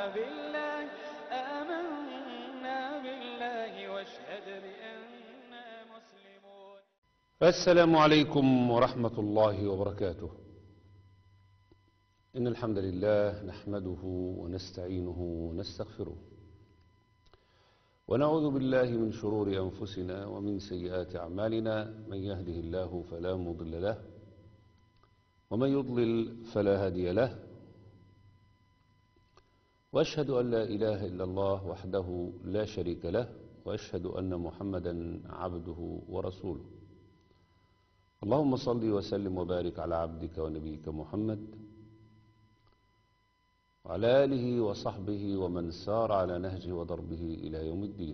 بالله آمنا بالله واشهد بأننا مسلمون السلام عليكم ورحمة الله وبركاته إن الحمد لله نحمده ونستعينه ونستغفره ونعوذ بالله من شرور أنفسنا ومن سيئات أعمالنا من يهده الله فلا مضل له ومن يضلل فلا هادي له وأشهد أن لا إله إلا الله وحده لا شريك له وأشهد أن محمدا عبده ورسوله اللهم صل وسلم وبارك على عبدك ونبيك محمد وعلى آله وصحبه ومن سار على نهجه وضربه إلى يوم الدين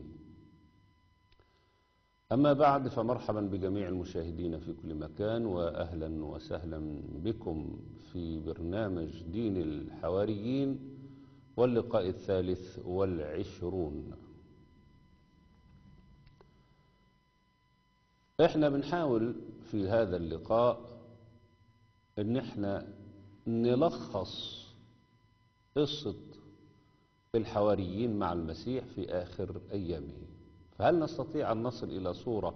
أما بعد فمرحبا بجميع المشاهدين في كل مكان وأهلا وسهلا بكم في برنامج دين الحواريين واللقاء الثالث والعشرون احنا بنحاول في هذا اللقاء ان احنا نلخص قصة الحواريين مع المسيح في آخر أيامه فهل نستطيع أن نصل إلى صورة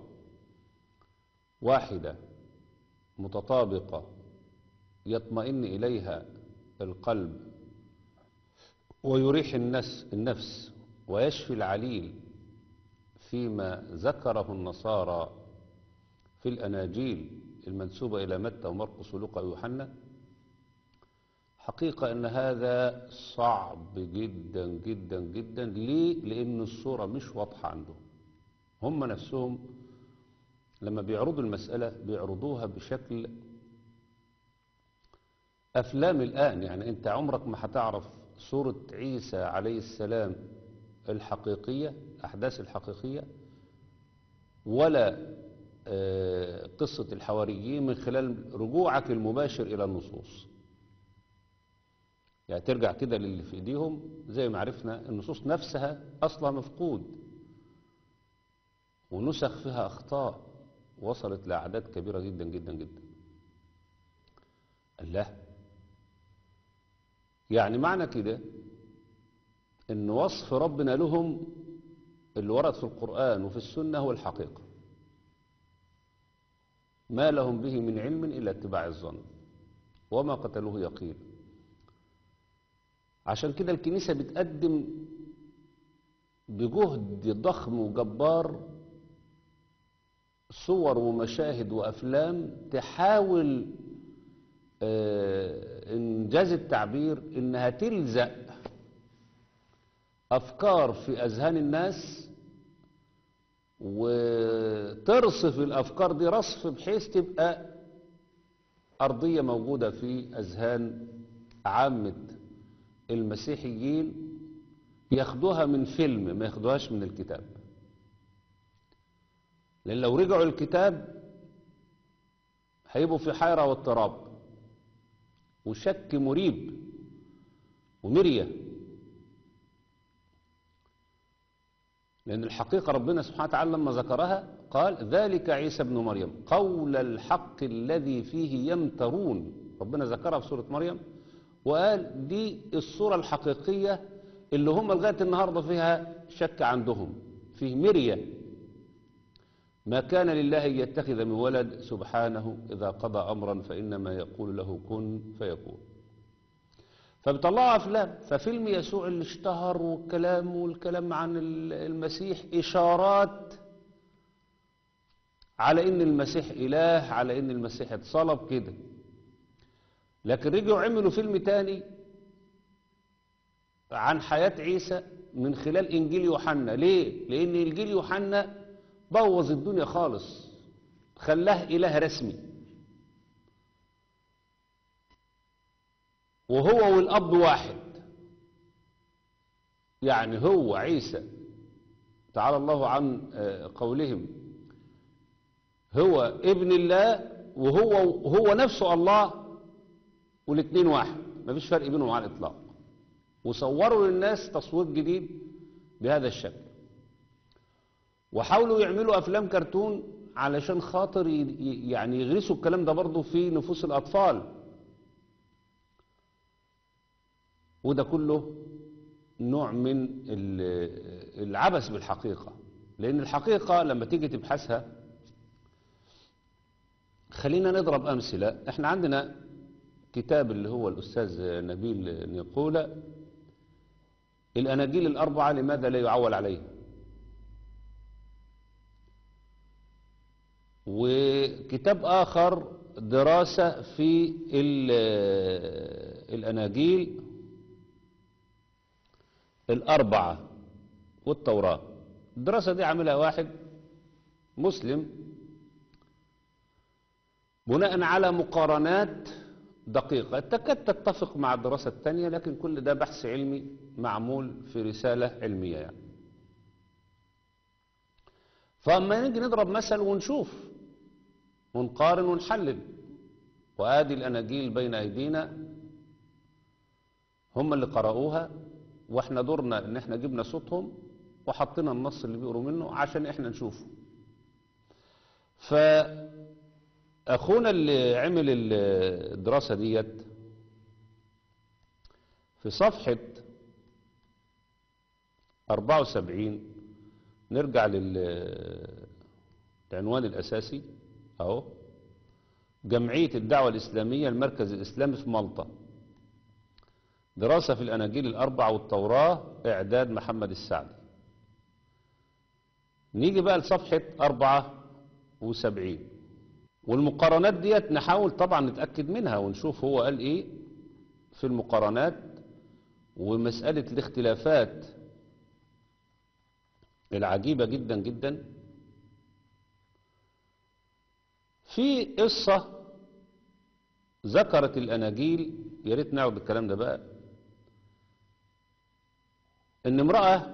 واحدة متطابقة يطمئن إليها القلب ويريح النفس, النفس ويشفي العليل فيما ذكره النصارى في الأناجيل المنسوبة إلى متى ومرقس ولوقا ويوحنا حقيقة أن هذا صعب جدا جدا جدا ليه؟ لأن الصورة مش واضحة عندهم هم نفسهم لما بيعرضوا المسألة بيعرضوها بشكل أفلام الآن يعني أنت عمرك ما هتعرف صورة عيسى عليه السلام الحقيقية الأحداث الحقيقية ولا آه، قصة الحواريين من خلال رجوعك المباشر إلى النصوص يعني ترجع كده للي في ايديهم زي ما عرفنا النصوص نفسها اصلها مفقود ونسخ فيها اخطاء وصلت لاعداد كبيره جدا جدا جدا الله يعني معنى كده ان وصف ربنا لهم اللي ورد في القران وفي السنه هو الحقيقه ما لهم به من علم الا اتباع الظن وما قتلوه يقينا عشان كده الكنيسة بتقدم بجهد ضخم وجبار صور ومشاهد وأفلام تحاول آه، إنجاز التعبير إنها تلزق أفكار في أذهان الناس وترصف الأفكار دي رصف بحيث تبقى أرضية موجودة في أذهان عامة المسيحيين ياخدوها من فيلم ما ياخدوهاش من الكتاب لأن لو رجعوا الكتاب هيبقوا في حيرة واضطراب وشك مريب ومرية لأن الحقيقة ربنا سبحانه وتعالى لما ذكرها قال ذلك عيسى ابن مريم قول الحق الذي فيه يمترون ربنا ذكرها في سورة مريم وقال دي الصورة الحقيقية اللي هم لغاية النهاردة فيها شك عندهم فيه مرية ما كان لله أن يتخذ من ولد سبحانه إذا قضى أمرا فإنما يقول له كن فيكون فبطلعوا أفلام ففيلم يسوع اللي اشتهر والكلام والكلام عن المسيح إشارات على إن المسيح إله على إن المسيح اتصلب كده لكن رجعوا عملوا فيلم تاني عن حياة عيسى من خلال إنجيل يوحنا ليه؟ لأن إنجيل يوحنا بوظ الدنيا خالص خلاه إله رسمي وهو والأب واحد يعني هو عيسى تعالى الله عن قولهم هو ابن الله وهو هو نفسه الله والاثنين واحد مفيش فرق بينهم على الاطلاق وصوروا للناس تصوير جديد بهذا الشكل وحاولوا يعملوا افلام كرتون علشان خاطر يعني يغرسوا الكلام ده برضه في نفوس الاطفال. 'اطفال. ''وده كله نوع من ال- العبث بالحقيقة لأن الحقيقة لما تيجي تبحثها خلينا نضرب أمثلة احنا عندنا كتاب اللي هو الأستاذ نبيل نيقولة الأناجيل الأربعة لماذا لا يعول عليها وكتاب آخر دراسة في ال- الأناجيل الأربعة والتوراة الدراسة دي عاملها واحد مسلم بناء على مقارنات دقيقة تكاد تتفق مع الدراسة الثانية لكن كل ده بحث علمي معمول في رسالة علمية يعني فأما نيجي نضرب مثل ونشوف ونقارن ونحلل وآدي الأناجيل بين أيدينا هم اللي قرأوها واحنا دورنا ان احنا جبنا صوتهم وحطينا النص اللي بيقروا منه عشان احنا نشوفه فأخونا اللي عمل الدراسة ديت في صفحة 74 نرجع للعنوان الأساسي أهو جمعية الدعوة الإسلامية المركز الإسلامي في مالطا دراسة في الأناجيل الأربعة والتوراة إعداد محمد السعدي نيجي بقى لصفحة 74 والمقارنات ديت نحاول طبعا نتأكد منها ونشوف هو قال إيه في المقارنات ومسألة الاختلافات العجيبة جدا جدا في قصة ذكرت الأناجيل يا ريت نعرض الكلام ده بقى إن امرأة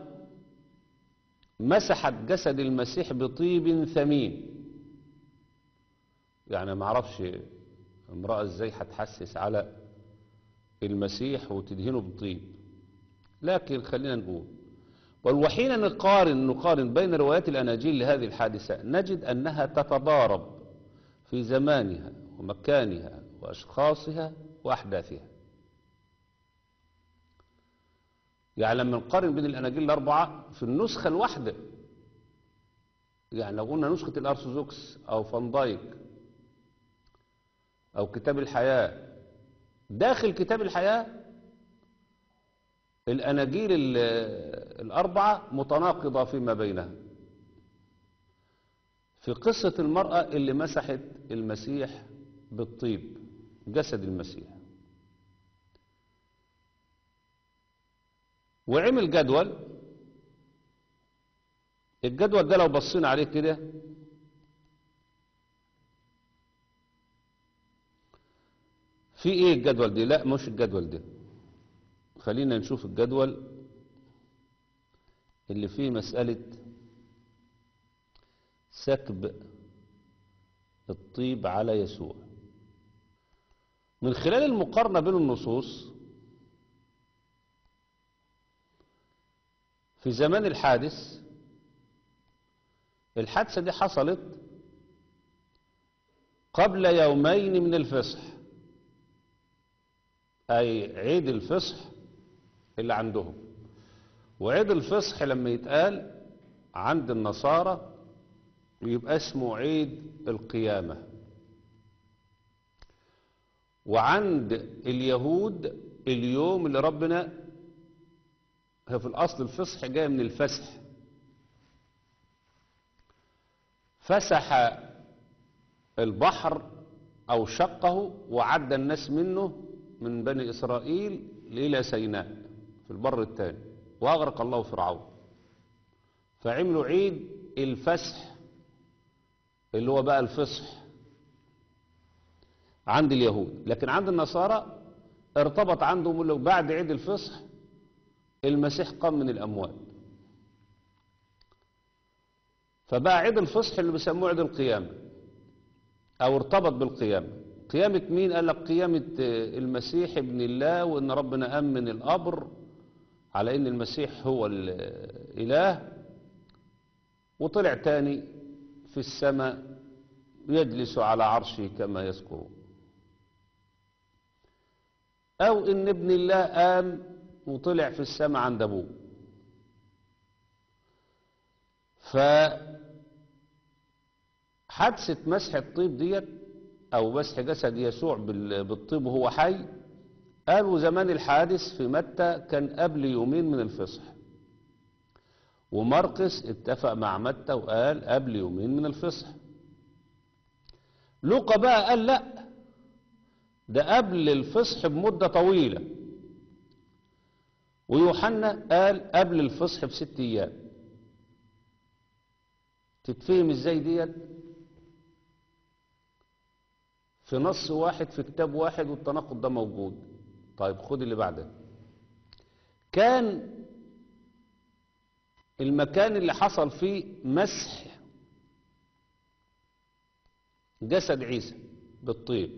مسحت جسد المسيح بطيب ثمين يعني ما اعرفش امرأة ازاي هتحسس على المسيح وتدهنه بطيب لكن خلينا نقول والوحين نقارن نقارن بين روايات الأناجيل لهذه الحادثة نجد أنها تتضارب في زمانها ومكانها وأشخاصها وأحداثها يعني لما نقارن بين الأناجيل الأربعة في النسخة الواحدة يعني لو قلنا نسخة الأرثوذكس أو فان دايك أو كتاب الحياة داخل كتاب الحياة الأناجيل ال- الأربعة متناقضة فيما بينها في قصة المرأة اللي مسحت المسيح بالطيب جسد المسيح وعمل جدول الجدول ده لو بصينا عليه كده في ايه الجدول ده لا مش الجدول ده خلينا نشوف الجدول اللي فيه مسألة سكب الطيب على يسوع من خلال المقارنة بين النصوص في زمان الحادث الحادثة دي حصلت قبل يومين من الفصح أي عيد الفصح اللي عندهم وعيد الفصح لما يتقال عند النصارى يبقى اسمه عيد القيامة وعند اليهود اليوم اللي ربنا هي في الأصل الفصح جاي من الفسح فسح البحر أو شقه وعد الناس منه من بني إسرائيل إلى سيناء في البر الثاني وأغرق الله فرعون فعملوا عيد الفسح اللي هو بقى الفصح عند اليهود لكن عند النصارى ارتبط عندهم اللي بعد عيد الفصح المسيح قام من الأموات فبقى عيد الفصح اللي بيسموه عيد القيامة أو ارتبط بالقيامة قيامة مين قال لك قيامة آه، المسيح ابن الله وإن ربنا أمن القبر على إن المسيح هو الإله وطلع تاني في السماء يجلس على عرشه كما يذكرون أو إن ابن الله قام وطلع في السماء عند ابوه ف حادثة مسح الطيب ديت او مسح جسد يسوع بال- بالطيب وهو حي قالوا زمان الحادث في متى كان قبل يومين من الفصح ومرقس اتفق مع متى وقال قبل يومين من الفصح لوقا بقى قال لا ده قبل الفصح بمدة طويلة ويوحنا قال قبل الفصح بست ايام تتفهم ازاي ديت في نص واحد في كتاب واحد والتناقض ده موجود طيب خد اللي بعده كان المكان اللي حصل فيه مسح جسد عيسى بالطيب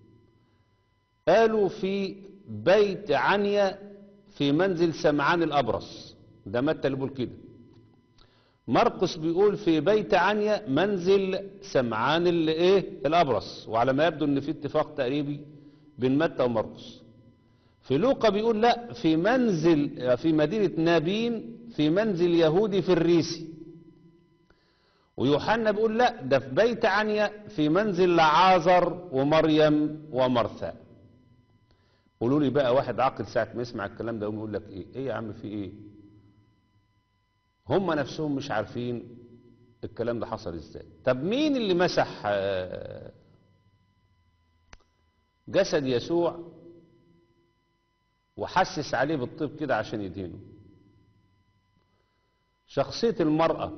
قالوا في بيت عنيا في منزل سمعان الأبرص ده متى اللي بيقول كده مرقس بيقول في بيت عنيا منزل سمعان اللي ايه الأبرص وعلى ما يبدو ان في اتفاق تقريبي بين متى ومرقس في لوقا بيقول لا في منزل في مدينة نابين في منزل يهودي في الريسي ويوحنا بيقول لا ده في بيت عنيا في منزل لعازر ومريم ومرثا قولوا لي بقى واحد عاقل ساعة ما يسمع الكلام ده يقوم يقول لك ايه ايه يا عم في ايه هم نفسهم مش عارفين الكلام ده حصل ازاي طب مين اللي مسح آه، جسد يسوع وحسس عليه بالطيب كده عشان يدينه شخصية المرأة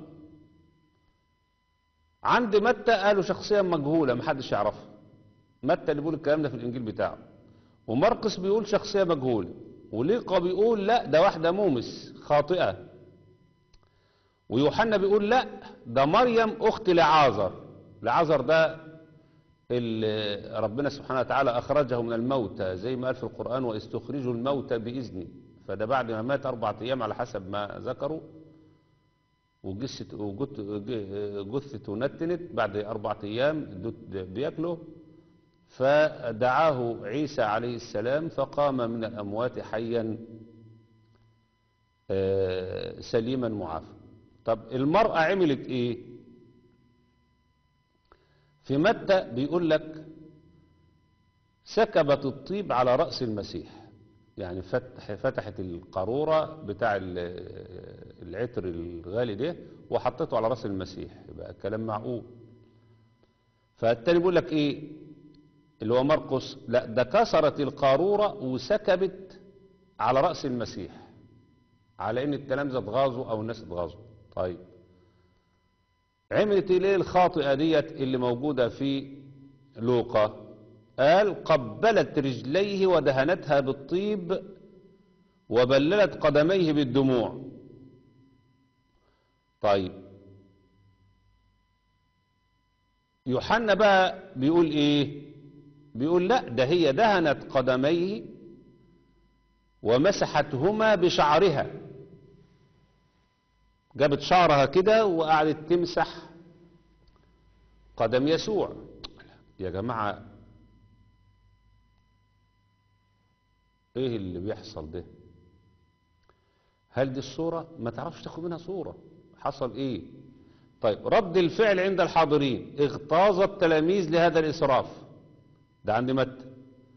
عند متى قالوا شخصية مجهولة محدش يعرفها متى اللي بيقول الكلام ده في الإنجيل بتاعه ومرقس بيقول شخصية مجهولة وليقا بيقول لا ده واحدة مومس خاطئة ويوحنا بيقول لا ده مريم أخت لعازر لعازر ده اللي ربنا سبحانه وتعالى أخرجه من الموتى زي ما قال في القرآن واستخرجوا الموتى بإذني فده بعد ما مات أربعة أيام على حسب ما ذكروا وجثت وجت- ج- جثته نتنت بعد أربعة أيام الدود بياكله فدعاه عيسى عليه السلام فقام من الأموات حيا آه، سليما معافى طب المرأة عملت إيه في متى بيقول لك سكبت الطيب على رأس المسيح يعني فتح فتحت القارورة بتاع ال- العطر الغالي ده وحطته على رأس المسيح يبقى كلام معقول فالتاني بيقول لك ايه اللي هو مرقس لا ده كسرت القارورة وسكبت على رأس المسيح على ان التلامذة اتغاظوا او الناس اتغاظوا طيب عملت ليه الخاطئة ديت اللي موجودة في لوقا قال قبلت رجليه ودهنتها بالطيب وبللت قدميه بالدموع طيب يوحنا بقى بيقول ايه بيقول لا ده هي دهنت قدميه ومسحتهما بشعرها جابت شعرها كده وقعدت تمسح قدم يسوع يا جماعة ايه اللي بيحصل ده هل دي الصورة ما تعرفش تاخد منها صورة حصل ايه طيب رد الفعل عند الحاضرين اغتاظ التلاميذ لهذا الإسراف ده عند متى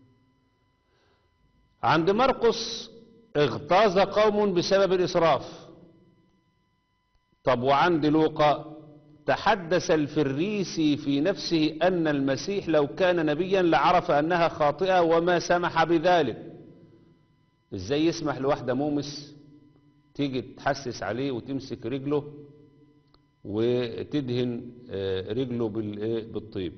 عند مرقس اغتاظ قوم بسبب الإسراف طب وعند لوقا تحدث الفريسي في نفسه أن المسيح لو كان نبيا لعرف أنها خاطئة وما سمح بذلك ازاي يسمح لواحدة مومس تيجي تحسس عليه وتمسك رجله وتدهن آه، رجله بالإيه؟ بالطيب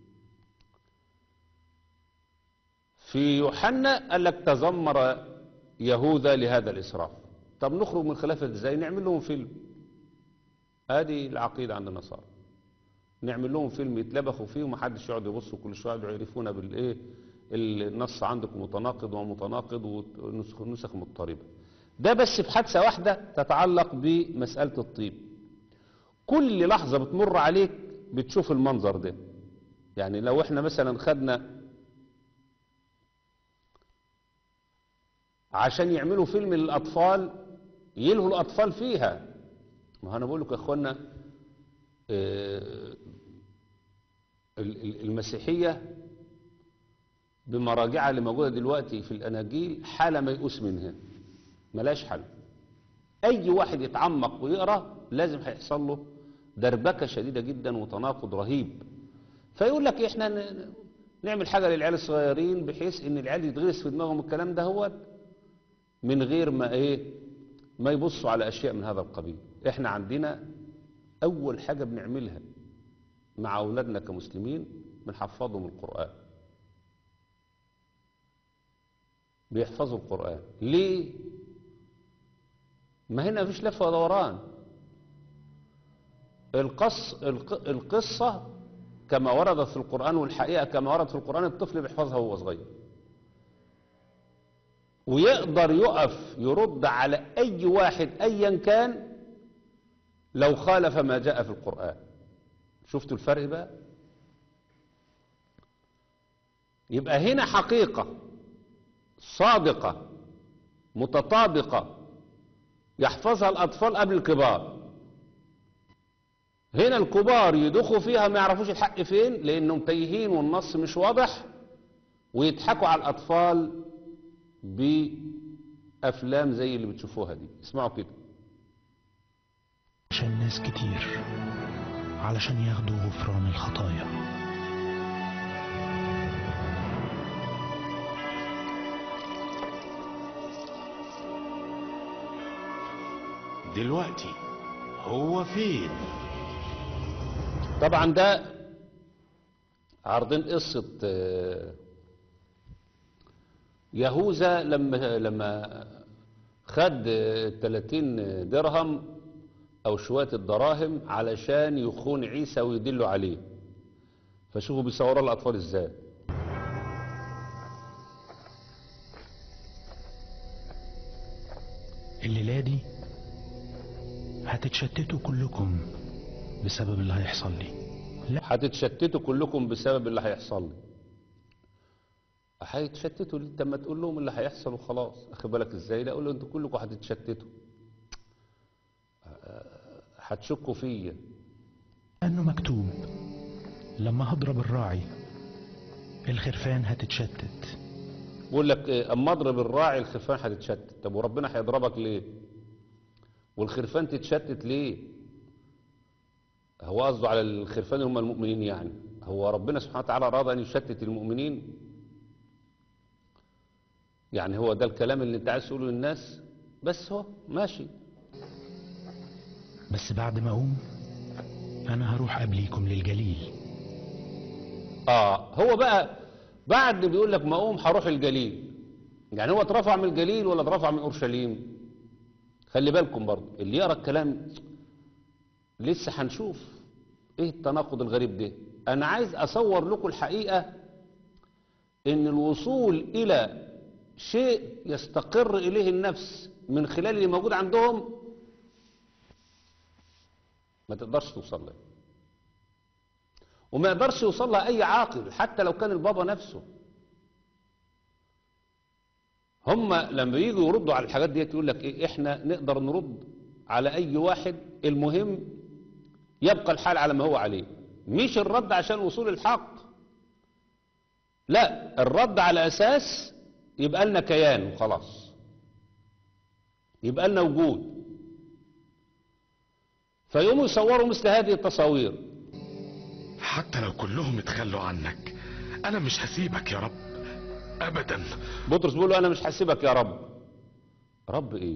في يوحنا قال لك تذمر يهوذا لهذا الإسراف طب نخرج من خلافه ازاي نعمل لهم فيلم ادي العقيدة عند النصارى نعمل لهم فيلم يتلبخوا فيه ومحدش يقعد يبص كل شويه يقعدوا يعرفونا بالايه النص عندكم متناقض ومتناقض ونسخ مضطربه ده بس في حادثه واحده تتعلق بمساله الطيب كل لحظه بتمر عليك بتشوف المنظر ده يعني لو احنا مثلا خدنا عشان يعملوا فيلم للأطفال يلهوا الأطفال فيها ما أنا بقول لكم يا إخوانا آه، ال- ال- المسيحية بمراجعها اللي موجودة دلوقتي في الأناجيل حالة ميؤوس منها ملاش حل أي واحد يتعمق ويقرأ لازم هيحصل له دربكة شديدة جدا وتناقض رهيب فيقول لك احنا ن- نعمل حاجة للعيال الصغيرين بحيث ان العيال يتغرس في دماغهم الكلام ده هو من غير ما ايه ما يبصوا على اشياء من هذا القبيل احنا عندنا اول حاجة بنعملها مع اولادنا كمسلمين بنحفظهم القرآن بيحفظوا القرآن ليه ما هنا مفيش لف ودوران القص الق- القصة كما وردت في القرآن والحقيقة كما وردت في القرآن الطفل بيحفظها وهو صغير ويقدر يقف يرد على أي واحد أيا كان لو خالف ما جاء في القرآن شفتوا الفرق بقى يبقى هنا حقيقة صادقة متطابقة يحفظها الأطفال قبل الكبار هنا الكبار يدخوا فيها ما يعرفوش الحق فين لأنهم تايهين والنص مش واضح ويضحكوا على الأطفال بأفلام زي اللي بتشوفوها دي اسمعوا كده عشان ناس كتير علشان ياخدوا غفران الخطايا دلوقتي هو فين طبعا ده عارضين قصة آه، يهوذا لما لما خد آه، 30 درهم او شوية الدراهم علشان يخون عيسى ويدلوا عليه فشوفوا بيصوروا الاطفال ازاي الليلة دي هتتشتتوا كلكم بسبب اللي هيحصل لي لا هتتشتتوا كلكم بسبب اللي هيحصل لي هيتشتتوا ليه؟ طب ما تقول لهم اللي هيحصل وخلاص اخد بالك ازاي لا اقول له انتوا كلكم هتتشتتوا آه، هتشكوا فيا انه مكتوب لما هضرب الراعي الخرفان هتتشتت بيقول لك إيه، اما اضرب الراعي الخرفان هتتشتت طب وربنا هيضربك ليه والخرفان تتشتت ليه هو قصده على الخرفان اللي هم المؤمنين يعني هو ربنا سبحانه وتعالى اراد ان يشتت المؤمنين يعني هو ده الكلام اللي انت عايز تقوله للناس بس هو ماشي بس بعد ما اقوم انا هروح قبليكم للجليل اه هو بقى بعد بيقول لك ما اقوم هروح الجليل يعني هو اترفع من الجليل ولا اترفع من اورشليم خلي بالكم برضه اللي يقرا الكلام لسه هنشوف ايه التناقض الغريب ده انا عايز اصور لكم الحقيقه ان الوصول الى شيء يستقر اليه النفس من خلال اللي موجود عندهم ما تقدرش توصل له وما يقدرش يوصل لها اي عاقل حتى لو كان البابا نفسه هم لما يجوا يردوا على الحاجات ديت يقول لك ايه احنا نقدر نرد على اي واحد المهم يبقى الحال على ما هو عليه مش الرد عشان وصول الحق لا الرد على اساس يبقى لنا كيان وخلاص يبقى لنا وجود فيقوموا يصوروا مثل هذه التصاوير حتى لو كلهم اتخلوا عنك انا مش هسيبك يا رب ابدا بطرس بيقول له انا مش هسيبك يا رب رب ايه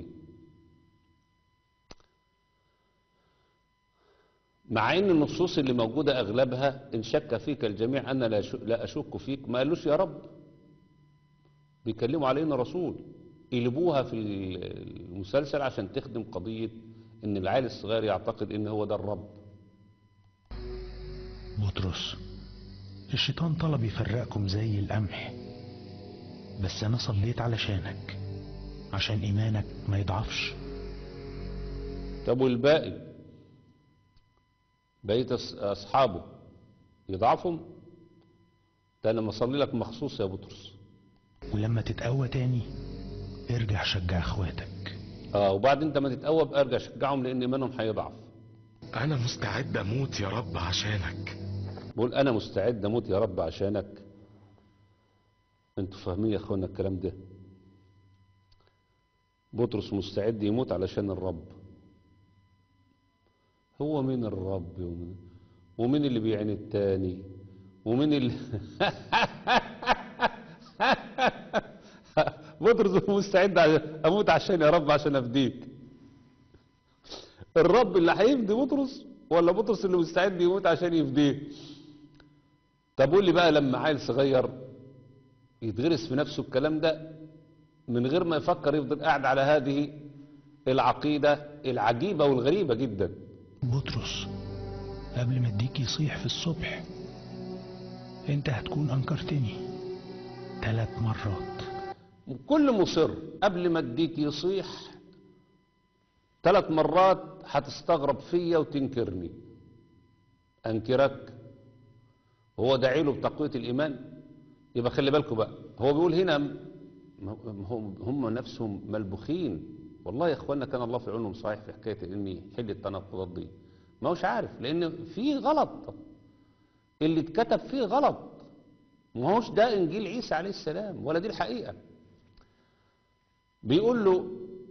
مع ان النصوص اللي موجودة اغلبها ان شك فيك الجميع انا لا, شو لا اشك فيك ما قالوش يا رب بيكلموا علينا رسول قلبوها في المسلسل عشان تخدم قضية ان العيل الصغير يعتقد ان هو ده الرب بطرس الشيطان طلب يفرقكم زي القمح بس انا صليت علشانك عشان ايمانك ما يضعفش طب والباقي بقية أص- أصحابه يضعفهم ده أنا مصلي لك مخصوص يا بطرس ولما تتقوى تاني ارجع شجع اخواتك اه وبعد انت ما تتقوى بقى ارجع شجعهم لان ايمانهم هيضعف انا مستعد اموت يا رب عشانك بقول انا مستعد اموت يا رب عشانك انتوا فاهمين يا اخوانا الكلام ده بطرس مستعد يموت علشان الرب هو مين الرب ومين, ومين اللي بيعين التاني ومين اللي بطرس مستعد عشان- اموت عشان يا رب عشان افديك الرب اللي هيفدي بطرس ولا بطرس اللي مستعد يموت عشان يفديه طب قول لي بقى لما عيل صغير يتغرس في نفسه الكلام ده من غير ما يفكر يفضل قاعد على هذه العقيدة العجيبة والغريبة جدا بطرس قبل ما اديك يصيح في الصبح انت هتكون انكرتني ثلاث مرات كل مصر قبل ما اديك يصيح ثلاث مرات هتستغرب فيا وتنكرني انكرك هو داعي له بتقوية الايمان يبقى خلي بالكم بقى هو بيقول هنا م- هم هم نفسهم ملبوخين والله يا اخوانا كان الله في عونهم صحيح في حكايه ان يحل التناقضات دي ما هوش عارف لان في غلط اللي اتكتب فيه غلط ما هوش ده انجيل عيسى عليه السلام ولا دي الحقيقه بيقول له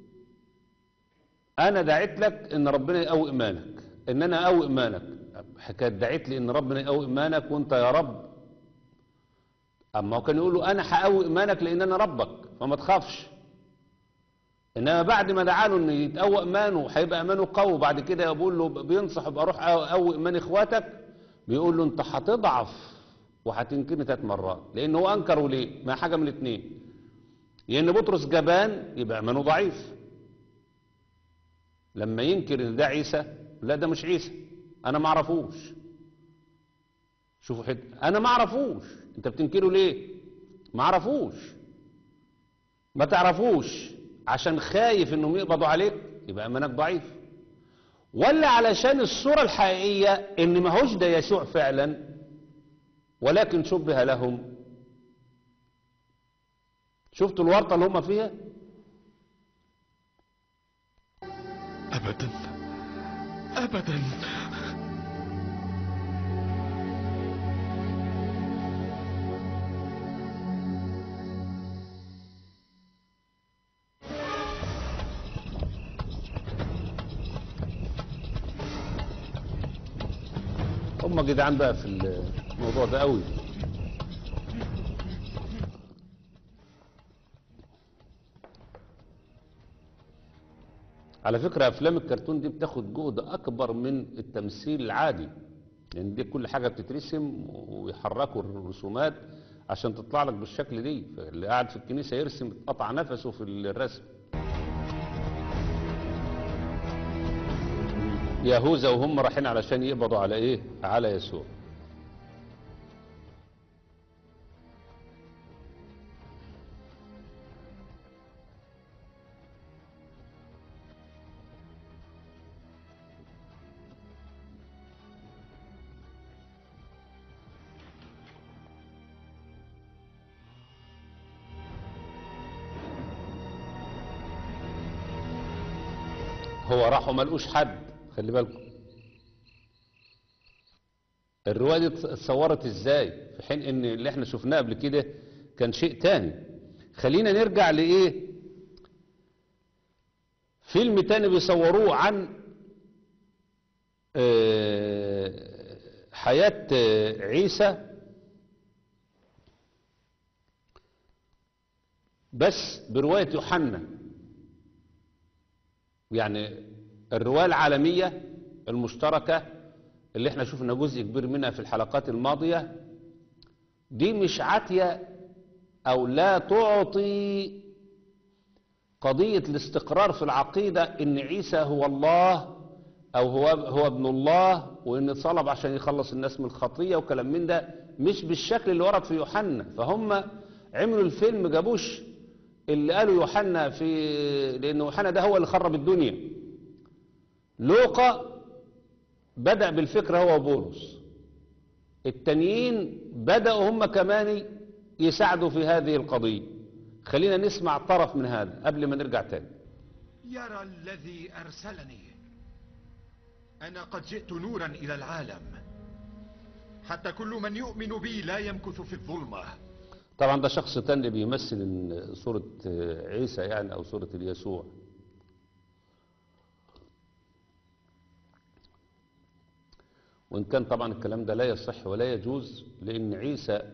انا دعيت لك ان ربنا يقوي ايمانك ان انا اقوي ايمانك حكايه دعيت لي ان ربنا يقوي ايمانك وانت يا رب اما هو كان يقول له انا هقوي ايمانك لان انا ربك فما تخافش انما بعد ما دعا له ان يتقوى ايمانه هيبقى ايمانه قوي بعد كده بيقول له بينصح يبقى روح قوي ايمان اخواتك بيقول له انت هتضعف وهتنكرني ثلاث مرات لان هو انكره ليه ما حاجه من الاثنين لان بطرس جبان يبقى ايمانه ضعيف لما ينكر ان ده عيسى لا ده مش عيسى انا ما اعرفوش شوفوا حته انا ما اعرفوش انت بتنكره ليه ما اعرفوش ما تعرفوش عشان خايف انهم يقبضوا عليك يبقى ايمانك ضعيف ولا علشان الصورة الحقيقية ان ما هوش ده يسوع فعلا ولكن شبه لهم شفتوا الورطة اللي هم فيها ابدا ابدا هم جدعان بقى في الموضوع ده قوي على فكرة أفلام الكرتون دي بتاخد جهد أكبر من التمثيل العادي لأن دي كل حاجة بتترسم ويحركوا الرسومات عشان تطلع لك بالشكل دي اللي قاعد في الكنيسة يرسم قطع نفسه في الرسم يهوذا وهم رايحين علشان يقبضوا على ايه على يسوع هو راحوا ما لقوش حد خلي بالكم الرواية دي اتصورت ازاي في حين ان اللي احنا شفناه قبل كده كان شيء تاني خلينا نرجع لايه فيلم تاني بيصوروه عن آه، حياة آه، عيسى بس برواية يوحنا يعني الرواية العالمية المشتركة اللي احنا شفنا جزء كبير منها في الحلقات الماضية دي مش عاتية او لا تعطي قضية الاستقرار في العقيدة ان عيسى هو الله او هو, هو ابن الله وان اتصلب عشان يخلص الناس من الخطية وكلام من ده مش بالشكل اللي ورد في يوحنا فهم عملوا الفيلم جابوش اللي قالوا يوحنا في لان يوحنا ده هو اللي خرب الدنيا لوقا بدأ بالفكرة هو بولس التانيين بدأوا هم كمان يساعدوا في هذه القضية خلينا نسمع طرف من هذا قبل ما نرجع تاني يرى الذي أرسلني أنا قد جئت نورا إلى العالم حتى كل من يؤمن بي لا يمكث في الظلمة طبعا ده شخص تاني بيمثل إن صورة عيسى يعني أو صورة اليسوع وإن كان طبعا الكلام ده لا يصح ولا يجوز لأن عيسى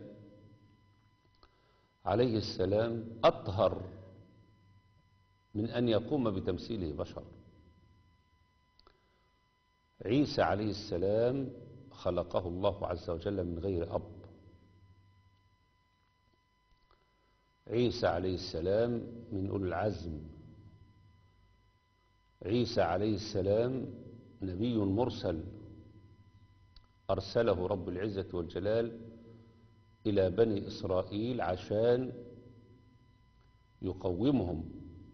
عليه السلام أطهر من أن يقوم بتمثيله بشر عيسى عليه السلام خلقه الله عز وجل من غير أب عيسى عليه السلام من أولي العزم عيسى عليه السلام نبي مرسل أرسله رب العزة والجلال إلى بني إسرائيل عشان يقومهم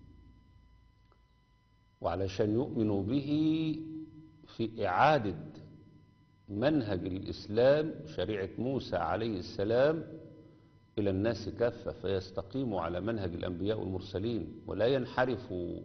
وعلشان يؤمنوا به في إعادة منهج الإسلام شريعة موسى عليه السلام إلى الناس كافة فيستقيموا على منهج الأنبياء والمرسلين ولا ينحرفوا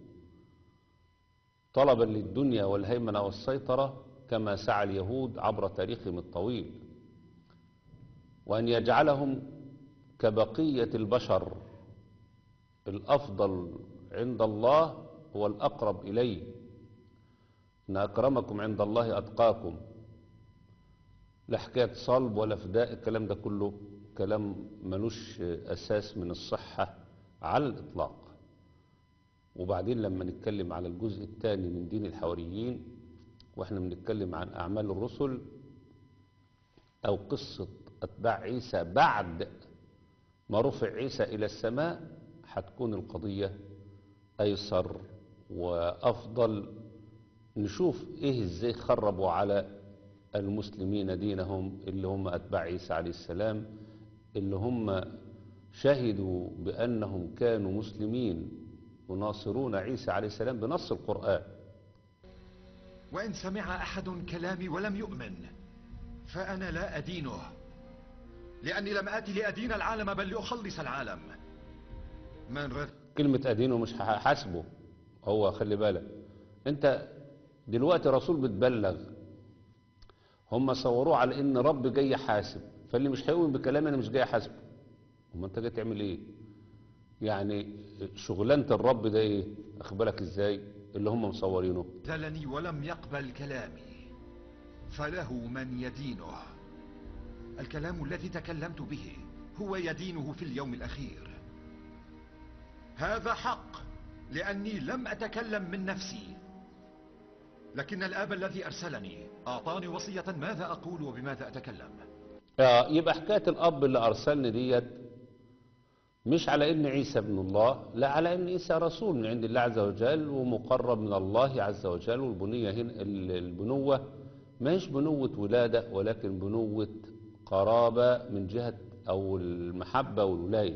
طلبا للدنيا والهيمنة والسيطرة كما سعى اليهود عبر تاريخهم الطويل وأن يجعلهم كبقية البشر الأفضل عند الله هو الأقرب إليه إن أكرمكم عند الله أتقاكم لا حكاية صلب ولا فداء الكلام ده كله كلام ملوش أساس من الصحة على الإطلاق وبعدين لما نتكلم على الجزء الثاني من دين الحواريين واحنا بنتكلم عن أعمال الرسل أو قصة أتباع عيسى بعد ما رفع عيسى إلى السماء هتكون القضية أيسر وأفضل نشوف إيه إزاي خربوا على المسلمين دينهم اللي هم أتباع عيسى عليه السلام اللي هم شهدوا بأنهم كانوا مسلمين وناصرون عيسى عليه السلام بنص القرآن وإن سمع أحد كلامي ولم يؤمن فأنا لا أدينه لأني لم آتي لأدين العالم بل لأخلص العالم من رد كلمة أدينه مش هحاسبه هو خلي بالك أنت دلوقتي رسول بتبلغ هم صوروه على إن رب جاي يحاسب فاللي مش هيؤمن بكلامي أنا مش جاي أحاسبه هم أنت جاي تعمل إيه؟ يعني شغلانة الرب ده إيه؟ أخبرك إزاي؟ اللي هم مصورينه زلني ولم يقبل كلامي فله من يدينه الكلام الذي تكلمت به هو يدينه في اليوم الأخير هذا حق لأني لم أتكلم من نفسي لكن الآب الذي أرسلني أعطاني وصية ماذا أقول وبماذا أتكلم آه، يبقى حكاية الأب اللي أرسلني ديت مش على إن عيسى ابن الله لا على إن عيسى رسول من عند الله عز وجل ومقرب من الله عز وجل والبنية هنا ال- البنوة مش بنوة ولادة ولكن بنوة قرابة من جهة أو المحبة والولاية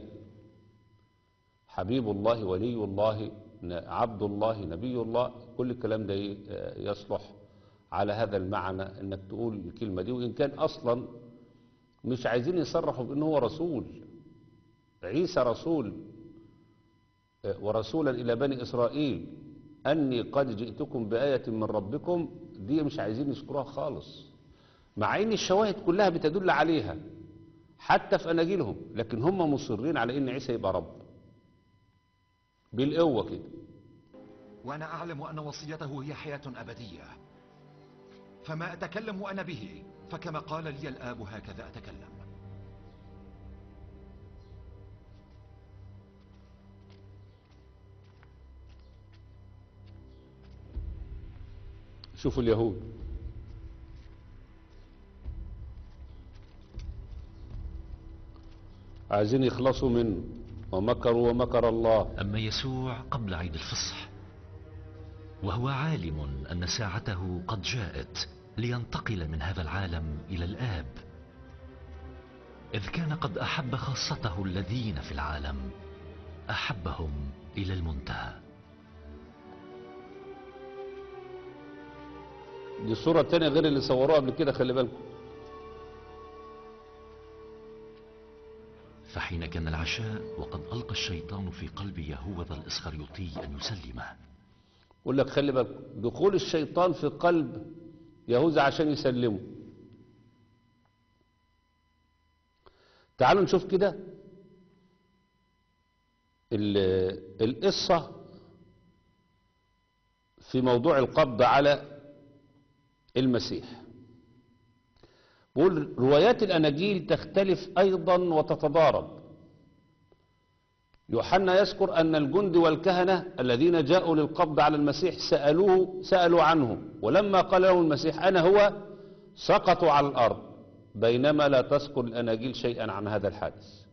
حبيب الله ولي الله ن- عبد الله نبي الله كل الكلام ده ي- يصلح على هذا المعنى انك تقول الكلمة دي وإن كان أصلا مش عايزين يصرحوا بأنه هو رسول عيسى رسول آه، ورسولا إلى بني إسرائيل أني قد جئتكم بآية من ربكم دي مش عايزين يذكروها خالص مع ان الشواهد كلها بتدل عليها حتى في اناجيلهم لكن هم مصرين على ان عيسى يبقى رب بالقوه كده وأنا أعلم أن وصيته هي حياة أبدية فما أتكلم أنا به فكما قال لي الآب هكذا أتكلم شوفوا اليهود عايزين يخلصوا منه ومكروا ومكر الله أما يسوع قبل عيد الفصح وهو عالم أن ساعته قد جاءت لينتقل من هذا العالم إلى الآب إذ كان قد أحب خاصته الذين في العالم أحبهم إلى المنتهى دي صورة تانية غير اللي صوروها قبل كده خلي بالكم فحين كان كان العشاء وقد ألقى الشيطان في قلب يهوذا الإسخريوطي أن يسلمه يقول لك خلي بالك دخول الشيطان في قلب يهوذا عشان يسلمه تعالوا نشوف كده ال- القصة في موضوع القبض على المسيح بقول روايات الأناجيل تختلف أيضا وتتضارب يوحنا يذكر أن الجند والكهنة الذين جاءوا للقبض على المسيح سألوه سألوا عنه ولما قال لهم المسيح أنا هو سقطوا على الأرض بينما لا تذكر الأناجيل شيئا عن هذا الحادث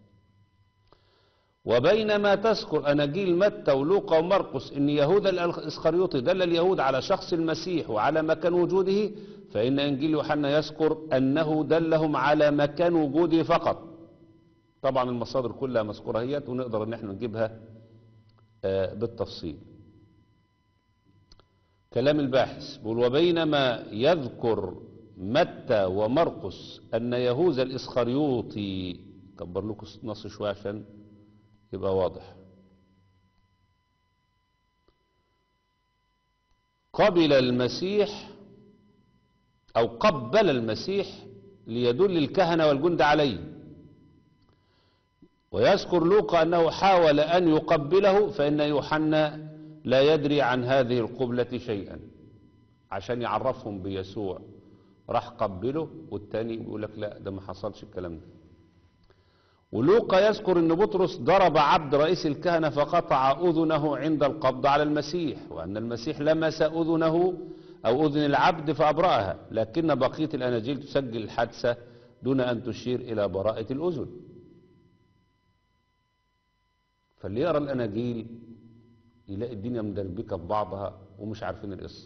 وبينما تذكر أناجيل متى ولوقا ومرقس أن يهوذا الإسخريوطي دل اليهود على شخص المسيح وعلى مكان وجوده فإن إنجيل يوحنا يذكر أنه دلهم على مكان وجوده فقط طبعا المصادر كلها مذكورة هي ونقدر ان احنا نجيبها آه، بالتفصيل كلام الباحث بيقول وبينما يذكر متى ومرقس أن يهوذا الإسخريوطي كبر لكم النص شوية عشان يبقى واضح قبل المسيح أو قبل المسيح ليدل الكهنة والجند عليه ويذكر لوقا أنه حاول أن يقبله فإن يوحنا لا يدري عن هذه القبلة شيئا عشان يعرفهم بيسوع راح قبله والتاني يقول لك لا ده ما حصلش الكلام ده ولوقا يذكر ان بطرس ضرب عبد رئيس الكهنة فقطع اذنه عند القبض على المسيح وان المسيح لمس اذنه او اذن العبد فابرأها لكن بقية الاناجيل تسجل الحادثة دون ان تشير الى براءة الاذن فاللي يقرا الاناجيل يلاقي الدنيا مدربكه في بعضها ومش عارفين القصه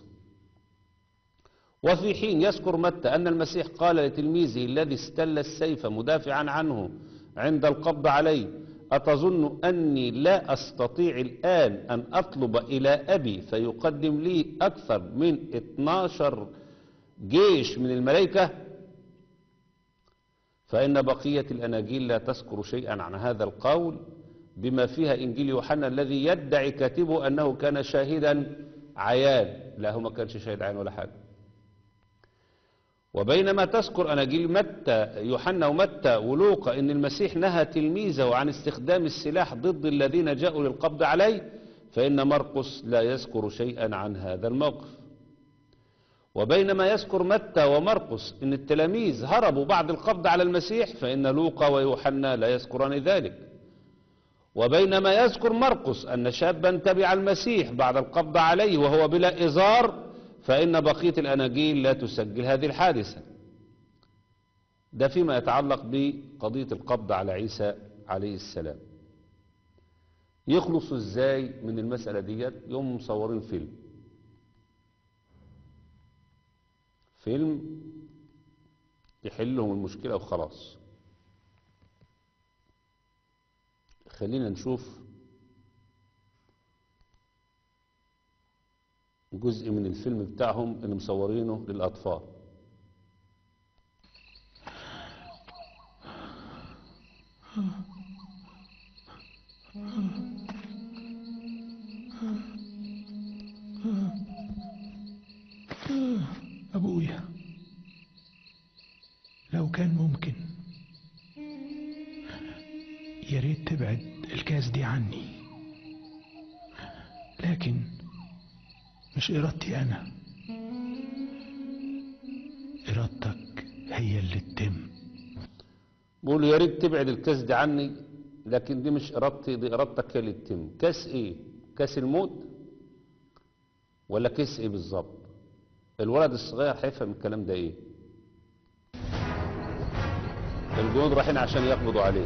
وفي حين يذكر متى ان المسيح قال لتلميذه الذي استل السيف مدافعا عنه عند القبض عليه اتظن اني لا استطيع الان ان اطلب الى ابي فيقدم لي اكثر من 12 جيش من الملائكه فان بقيه الاناجيل لا تذكر شيئا عن هذا القول بما فيها إنجيل يوحنا الذي يدعي كاتبه أنه كان شاهدا عيان لا هو ما كانش شاهد عيان ولا حاجة وبينما تذكر أناجيل متى يوحنا ومتى ولوقا أن المسيح نهى تلميذه عن استخدام السلاح ضد الذين جاءوا للقبض عليه فإن مرقس لا يذكر شيئا عن هذا الموقف وبينما يذكر متى ومرقس أن التلاميذ هربوا بعد القبض على المسيح فإن لوقا ويوحنا لا يذكران ذلك وبينما يذكر مرقس أن شابا تبع المسيح بعد القبض عليه وهو بلا إزار فإن بقية الأناجيل لا تسجل هذه الحادثة ده فيما يتعلق بقضية القبض على عيسى عليه السلام يخلصوا ازاي من المسألة ديت يوم مصورين فيلم فيلم يحل لهم المشكلة وخلاص خلينا نشوف جزء من الفيلم بتاعهم اللي مصورينه للأطفال أبويا لو كان ممكن يا ريت تبعد الكاس دي عني لكن مش إرادتي أنا إرادتك هي اللي تتم بيقولوا يا ريت تبعد الكاس دي عني لكن دي مش إرادتي دي إرادتك هي اللي تتم كاس إيه؟ كاس الموت ولا كاس إيه بالظبط؟ الولد الصغير هيفهم الكلام ده إيه؟ الجنود رايحين عشان يقبضوا عليه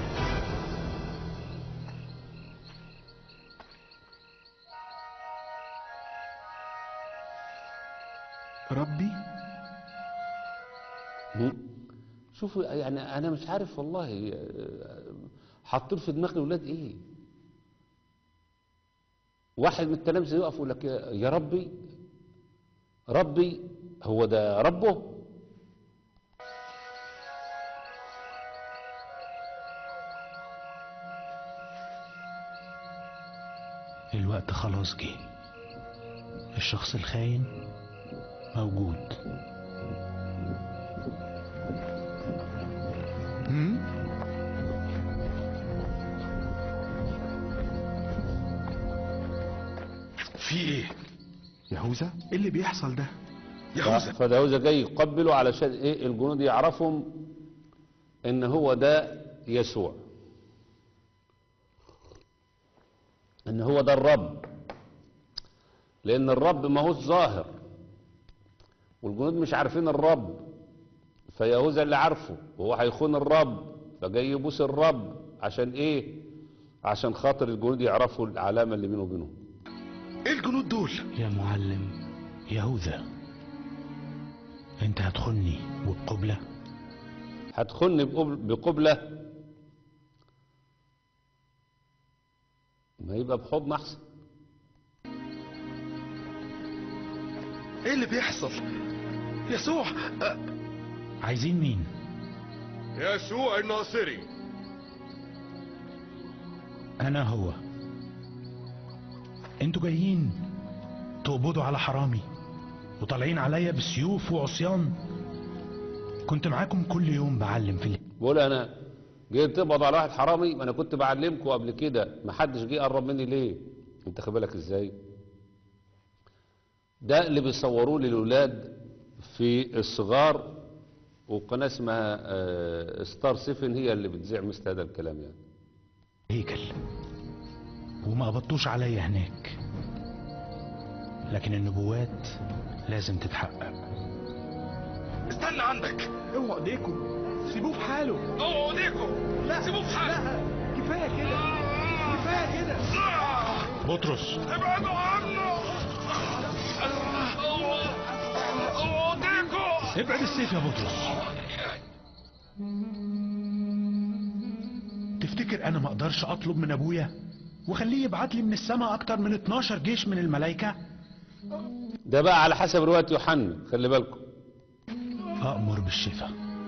ربي مم. شوفوا يعني انا مش عارف والله آه، حاطين في دماغ الاولاد ايه واحد من التلامذه يقف يقول لك يا يا ربي ربي هو ده ربه الوقت خلاص جه الشخص الخاين موجود هم؟ في ايه يهوذا ايه اللي بيحصل ده يهوذا فداوود جاي يقبله علشان ايه الجنود يعرفهم ان هو ده يسوع ان هو ده الرب لان الرب ما هوش ظاهر والجنود مش عارفين الرب فيهوذا اللي عارفه وهو هيخون الرب فجاي يبوس الرب عشان ايه عشان خاطر الجنود يعرفوا العلامه اللي بينه وبينهم ايه الجنود دول يا معلم يهوذا انت هتخني وبقبلة هتخن بقبل- بقبلة ما يبقى بحضن احسن ايه اللي بيحصل يسوع أه، عايزين مين يسوع الناصري انا هو انتوا جايين تقبضوا على حرامي وطالعين عليا بسيوف وعصيان كنت معاكم كل يوم بعلم في ال- بقول انا جيت تقبض على واحد حرامي ما انا كنت بعلمكم قبل كده ما حدش جه قرب مني ليه انت خد بالك ازاي ده اللي بيصوروه للاولاد في الصغار وقناه اسمها آه، ستار سيفن هي اللي بتذيع مثل هذا الكلام يعني هيكل وما قبضتوش عليا هناك لكن النبوات لازم تتحقق استنى عندك اوعوا ايديكم سيبوه في حاله اوعوا ايديكم لا سيبوه في حاله كفايه كده كفايه كده بطرس ابعدوا عنه اوعوا اوعوا ايديكم ابعد السيف يا بطرس تفتكر انا ما اقدرش اطلب من ابويا وخليه يبعت لي من السماء اكتر من 12 جيش من الملائكه ده بقى على حسب روايه يوحنا خلي بالكم أأمر بالشفاء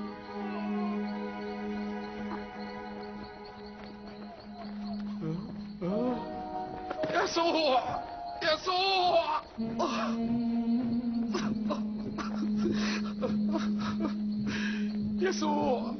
يسوع يسوع يسوع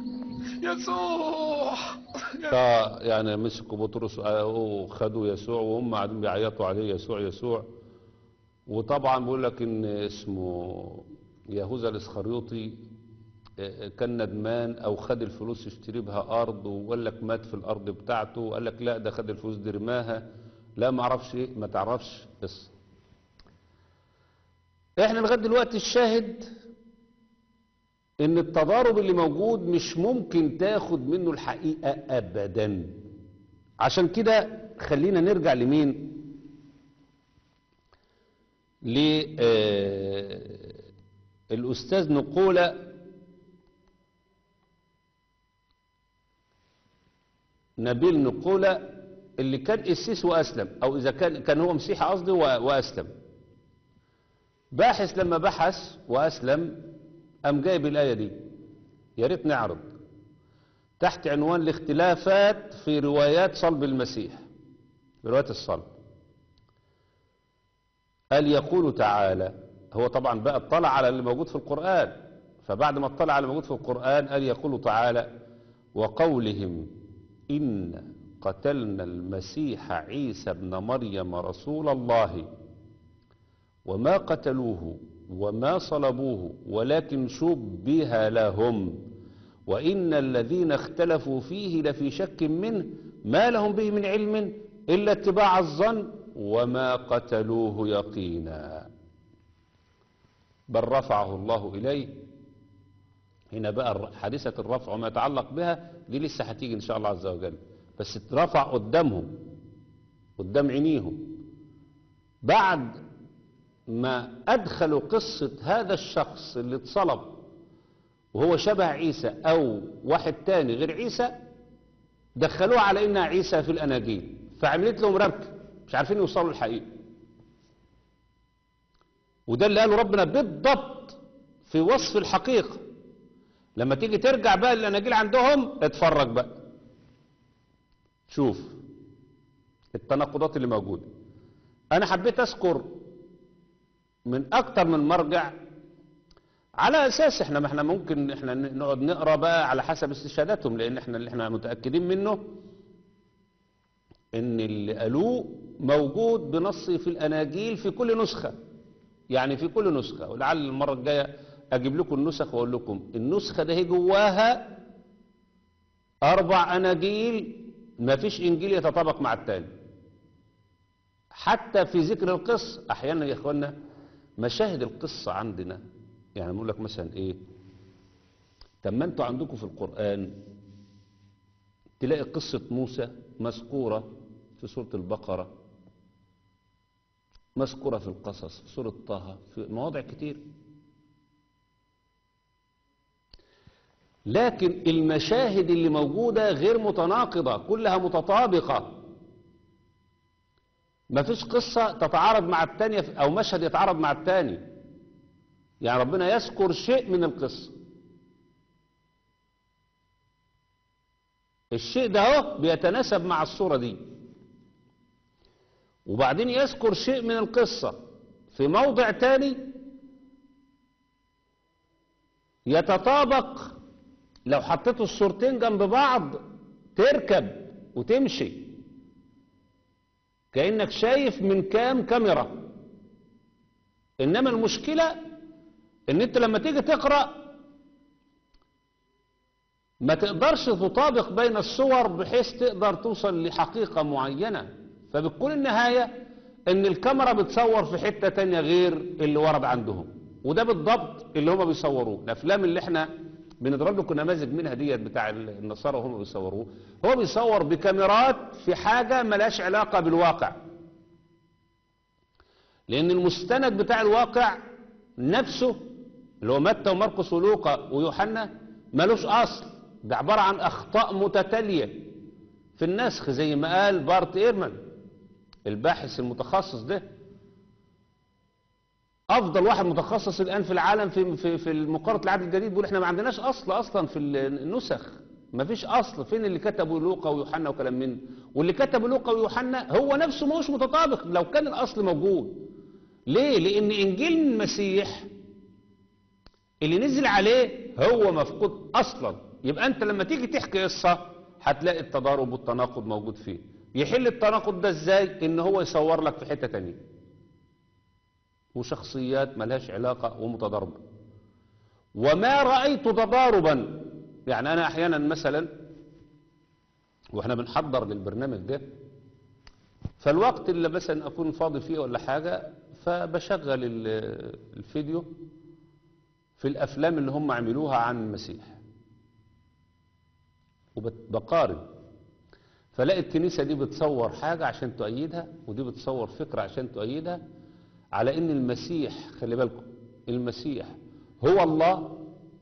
يسوع فيعني مسكوا بطرس وخدوا يسوع وهم قاعدين بيعيطوا عليه يسوع يسوع وطبعا بيقول لك ان اسمه يهوذا الاسخريوطي آه، كان ندمان او خد الفلوس يشتري بها ارض وقال لك مات في الارض بتاعته وقال لك لا ده خد الفلوس دي رماها لا ما اعرفش ايه ما تعرفش بس احنا لغايه دلوقتي الشاهد ان التضارب اللي موجود مش ممكن تاخد منه الحقيقة ابدا عشان كده خلينا نرجع لمين للأستاذ نقولة نبيل نقولة اللي كان قسيس وأسلم أو إذا كان كان هو مسيحي قصدي و- وأسلم باحث لما بحث وأسلم قام جايب الآية دي يا ريت نعرض تحت عنوان الاختلافات في روايات صلب المسيح روايات الصلب قال يقول تعالى هو طبعا بقى اطلع على اللي موجود في القرآن فبعد ما اطلع على اللي موجود في القرآن قال يقول تعالى وقولهم إن قتلنا المسيح عيسى ابن مريم رسول الله وما قتلوه وما صلبوه ولكن شبه لهم وإن الذين اختلفوا فيه لفي شك منه ما لهم به من علم إلا اتباع الظن وما قتلوه يقينا بل رفعه الله إليه هنا بقى الر- حادثة الرفع وما يتعلق بها دي لسه هتيجي إن شاء الله عز وجل بس اترفع قدامهم قدام عينيهم بعد ما أدخلوا قصة هذا الشخص اللي اتصلب وهو شبه عيسى أو واحد تاني غير عيسى دخلوه على إنها عيسى في الأناجيل فعملت لهم ربك مش عارفين يوصلوا الحقيقة وده اللي قاله ربنا بالضبط في وصف الحقيقة لما تيجي ترجع بقى للأناجيل عندهم اتفرج بقى شوف التناقضات اللي موجودة أنا حبيت أذكر من أكتر من مرجع على أساس إحنا ما إحنا ممكن إحنا نقعد نقرأ بقى على حسب استشهاداتهم لأن إحنا اللي إحنا متأكدين منه إن اللي قالوه موجود بنص في الأناجيل في كل نسخة يعني في كل نسخة ولعل المرة الجاية أجيب لكم النسخ وأقول لكم النسخة ده هي جواها أربع أناجيل ما فيش إنجيل يتطابق مع التاني حتى في ذكر القصة أحيانا يا إخوانا مشاهد القصة عندنا يعني نقول لك مثلا إيه طب ما أنتوا عندكم في القرآن تلاقي قصة موسى مذكورة في سورة البقرة مذكورة في القصص في سورة طه في مواضع كتير لكن المشاهد اللي موجودة غير متناقضة كلها متطابقة ما فيش قصة تتعارض مع التانية أو مشهد يتعارض مع التاني يعني ربنا يذكر شيء من القصة الشيء ده هو بيتناسب مع الصورة دي وبعدين يذكر شيء من القصة في موضع تاني يتطابق لو حطيتوا الصورتين جنب بعض تركب وتمشي كأنك شايف من كام كاميرا إنما المشكلة إن أنت لما تيجي تقرأ ما تقدرش تطابق بين الصور بحيث تقدر توصل لحقيقة معينة فبتكون النهاية ان الكاميرا بتصور في حتة تانية غير اللي ورد عندهم وده بالضبط اللي هم بيصوروه الافلام اللي احنا بنضرب لكم نماذج منها ديت بتاع النصارى وهم بيصوروه هو بيصور بكاميرات في حاجة ملاش علاقة بالواقع لان المستند بتاع الواقع نفسه اللي هو متى ومرقس ولوقا ويوحنا ملوش اصل ده عبارة عن اخطاء متتالية في النسخ زي ما قال بارت ايرمان الباحث المتخصص ده افضل واحد متخصص الان في العالم في في في مقارنه العهد الجديد بيقول احنا ما عندناش اصل اصلا في النسخ ما فيش اصل فين اللي كتبوا لوقا ويوحنا وكلام من واللي كتبوا لوقا ويوحنا هو نفسه مش متطابق لو كان الاصل موجود ليه لان انجيل المسيح اللي نزل عليه هو مفقود اصلا يبقى انت لما تيجي تحكي قصه هتلاقي التضارب والتناقض موجود فيه يحل التناقض ده ازاي ان هو يصور لك في حتة تانية وشخصيات ملهاش علاقة ومتضاربة وما رأيت تضاربا يعني انا احيانا مثلا واحنا بنحضر للبرنامج ده فالوقت اللي مثلا اكون فاضي فيه ولا حاجة فبشغل الفيديو في الافلام اللي هم عملوها عن المسيح وبقارن فلاقي الكنيسة دي بتصور حاجة عشان تؤيدها ودي بتصور فكرة عشان تؤيدها على ان المسيح خلي بالكم المسيح هو الله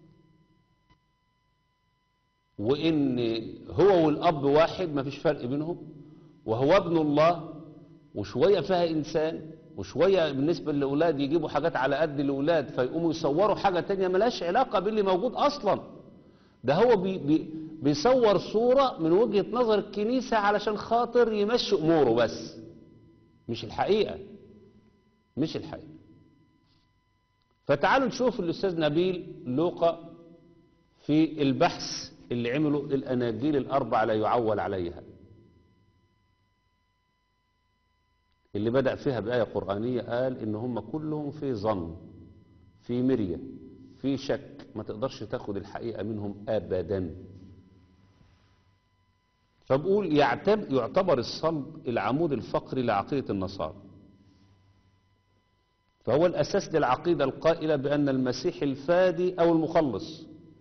وان هو والاب واحد ما فيش فرق بينهم وهو ابن الله وشوية فيها انسان وشوية بالنسبة للأولاد يجيبوا حاجات على قد الأولاد فيقوموا يصوروا حاجة تانية ملاش علاقة باللي موجود أصلا ده هو بي بي بيصور صورة من وجهة نظر الكنيسة علشان خاطر يمشي أموره بس مش الحقيقة مش الحقيقة فتعالوا نشوف الأستاذ نبيل لوقا في البحث اللي عمله الأناجيل الأربع لا يعول عليها اللي بدأ فيها بآية قرآنية قال إن هم كلهم في ظن في مرية في شك ما تقدرش تاخد الحقيقة منهم أبدا فبقول يعتبر, يعتبر الصلب العمود الفقري لعقيدة النصارى فهو الأساس للعقيدة القائلة بأن المسيح الفادي أو المخلص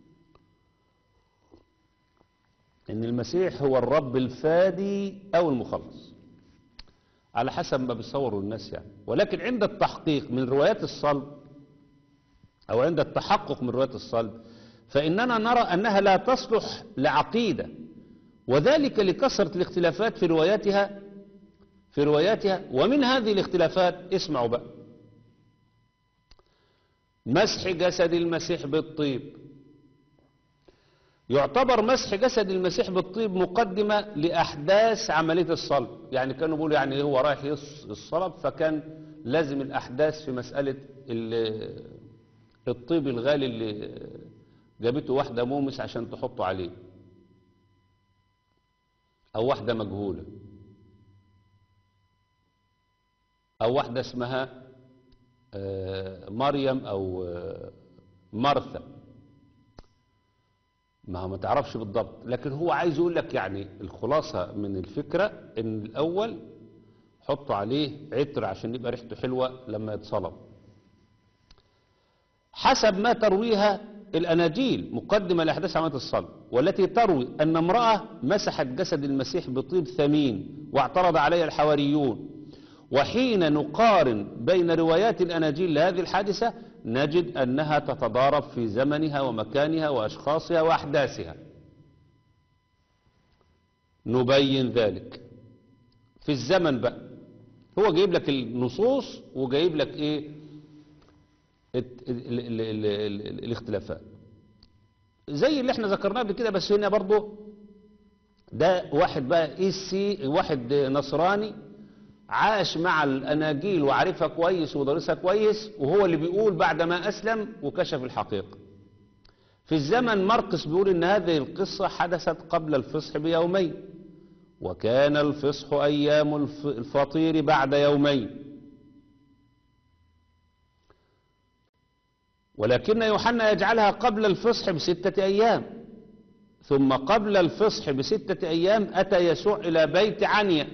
إن المسيح هو الرب الفادي أو المخلص على حسب ما بيصوروا الناس يعني ولكن عند التحقيق من روايات الصلب أو عند التحقق من روايات الصلب فإننا نرى أنها لا تصلح لعقيدة وذلك لكثرة الاختلافات في رواياتها في رواياتها ومن هذه الاختلافات اسمعوا بقى مسح جسد المسيح بالطيب يعتبر مسح جسد المسيح بالطيب مقدمة لأحداث عملية الصلب يعني كانوا بيقولوا يعني هو رايح يص- الصلب فكان لازم الأحداث في مسألة ال- الطيب الغالي اللي جابته واحدة مومس عشان تحطه عليه أو واحدة مجهولة أو واحدة اسمها آه، مريم أو آه، مرثا ما هو ما تعرفش بالضبط لكن هو عايز يقول لك يعني الخلاصة من الفكرة ان الاول حطوا عليه عطر عشان يبقى ريحته حلوة لما يتصلب حسب ما ترويها الأناجيل مقدمة لأحداث عملية الصلب والتي تروي أن امرأة مسحت جسد المسيح بطيب ثمين واعترض عليها الحواريون وحين نقارن بين روايات الأناجيل لهذه الحادثة نجد أنها تتضارب في زمنها ومكانها وأشخاصها وأحداثها نبين ذلك في الزمن بقى هو جايب لك النصوص وجايب لك ايه الت- ال ال ال ال ال الاختلافات زي اللي احنا ذكرناه قبل كده بس هنا برضو ده واحد بقى اي سي واحد نصراني عاش مع الاناجيل وعارفها كويس ودرسها كويس وهو اللي بيقول بعد ما اسلم وكشف الحقيقه في الزمن مرقس بيقول ان هذه القصه حدثت قبل الفصح بيومين وكان الفصح ايام الف- الفطير بعد يومين ولكن يوحنا يجعلها قبل الفصح بستة أيام ثم قبل الفصح بستة أيام أتى يسوع إلى بيت عنيا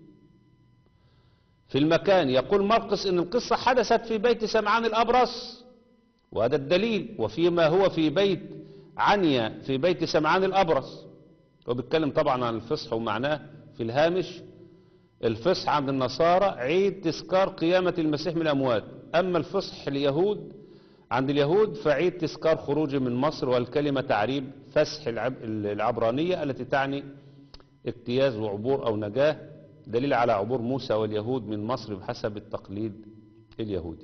في المكان يقول مرقس إن القصة حدثت في بيت سمعان الأبرص وهذا الدليل وفيما هو في بيت عنيا في بيت سمعان الأبرص وبيتكلم طبعا عن الفصح ومعناه في الهامش الفصح عند النصارى عيد تذكار قيامة المسيح من الأموات أما الفصح اليهود عند اليهود فعيد تذكار خروجه من مصر والكلمة تعريب فسح العب العبرانية التي تعني اجتياز وعبور أو نجاة دليل على عبور موسى واليهود من مصر بحسب التقليد اليهودي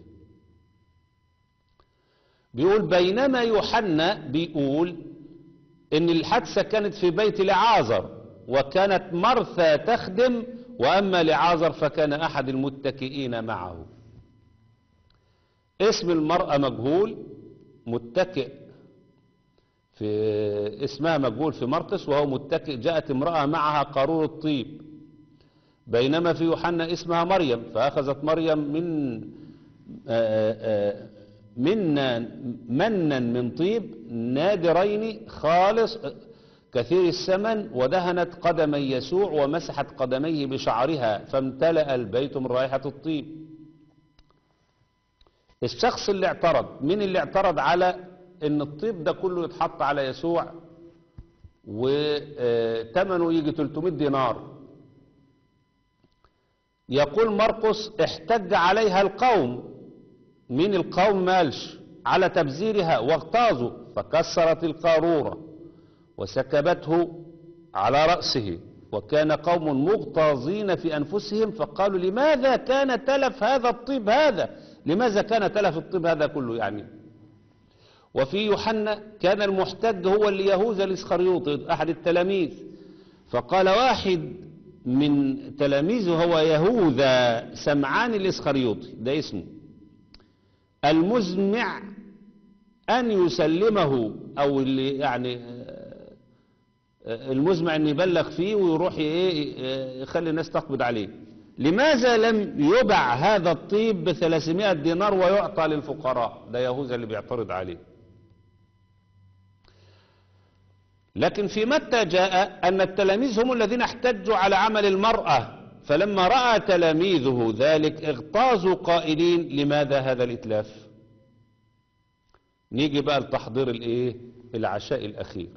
بيقول بينما يوحنا بيقول ان الحادثة كانت في بيت لعازر وكانت مرثى تخدم واما لعازر فكان احد المتكئين معه اسم المرأة مجهول متكئ في اسمها مجهول في مرقس وهو متكئ جاءت امرأة معها قارور الطيب بينما في يوحنا اسمها مريم فأخذت مريم من آآ آآ منا منا من طيب نادرين خالص كثير الثمن ودهنت قدمي يسوع ومسحت قدميه بشعرها فامتلأ البيت من رائحة الطيب الشخص اللي اعترض مين اللي اعترض على ان الطيب ده كله يتحط على يسوع وثمنه يجي 300 دينار يقول مرقس احتج عليها القوم مين القوم مالش على تبذيرها واغتاظوا فكسرت القارورة وسكبته على رأسه وكان قوم مغتاظين في أنفسهم فقالوا لماذا كان تلف هذا الطيب هذا لماذا كان تلف الطيب هذا كله يعني وفي يوحنا كان المحتج هو اللي يهوذا الاسخريوطي أحد التلاميذ فقال واحد من تلاميذه هو يهوذا سمعان الاسخريوطي ده اسمه المزمع أن يسلمه أو اللي يعني المزمع أن يبلغ فيه ويروح يخلي الناس تقبض عليه لماذا لم يبع هذا الطيب بثلاثمائة دينار ويعطى للفقراء ده يهوذا اللي بيعترض عليه لكن في متى جاء أن التلاميذ هم الذين احتجوا على عمل المرأة فلما رأى تلاميذه ذلك اغتاظوا قائلين لماذا هذا الإتلاف نيجي بقى لتحضير الايه العشاء الأخير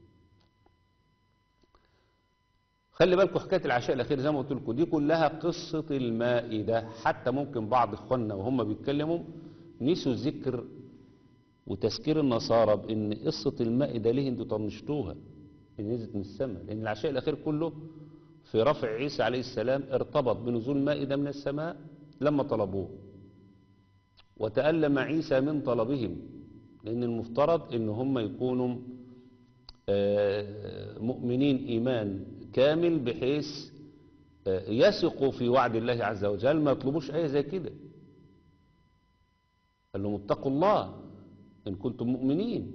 خلي بالكم حكاية العشاء الأخير زي ما قلت لكم دي كلها قصة المائدة حتى ممكن بعض إخواننا وهم بيتكلموا نسوا ذكر وتذكير النصارى بأن قصة المائدة ليه انتوا طنشتوها إن نزلت من السماء لأن العشاء الأخير كله في رفع عيسى عليه السلام ارتبط بنزول مائدة من السماء لما طلبوه وتألم عيسى من طلبهم لأن المفترض إن هم يكونوا آه، مؤمنين إيمان كامل بحيث آه، يثقوا في وعد الله عز وجل ما يطلبوش آية زي كده قال لهم اتقوا الله إن كنتم مؤمنين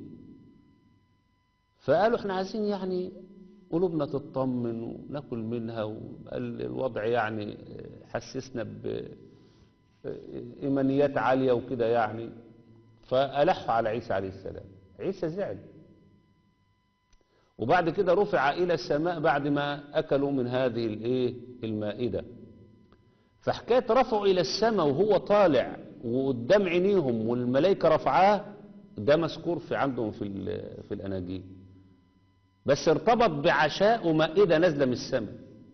فقالوا احنا عايزين يعني قلوبنا تطمن وناكل منها والوضع يعني آه، حسسنا بإيمانيات عالية وكده يعني فألحوا على عيسى عليه السلام عيسى زعل وبعد كده رفع إلى السماء بعد ما أكلوا من هذه الإيه المائدة فحكاية رفعه إلى السماء وهو طالع وقدام عينيهم والملائكة رفعاه ده مذكور في عندهم في ال- في الأناجيل بس ارتبط بعشاء ومائدة نازلة من السماء